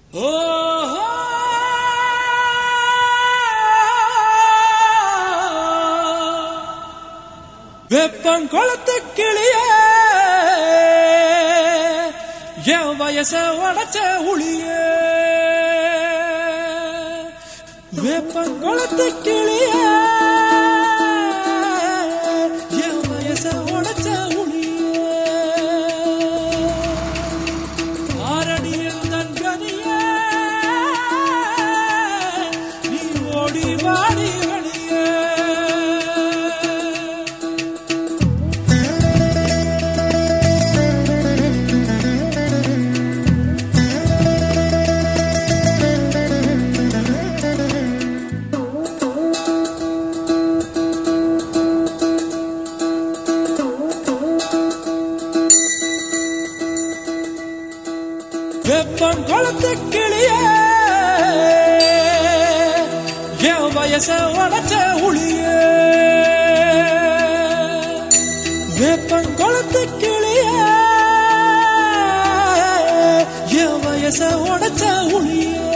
வெப்பங்குளத்து கிளிய என் வயச உடச்ச உளிய வெப்பங்குளத்து கிளிய என் வயச உடச்ச உளிய ஆரடியில் தன்கனிய நீ ஓடி வாடி வெளியே வெப்பம் குளத்து கிளிய என் வயச உடச்ச உளிய வெப்பம் குளத்து கிளிய என் வயச உடச்ச உளிய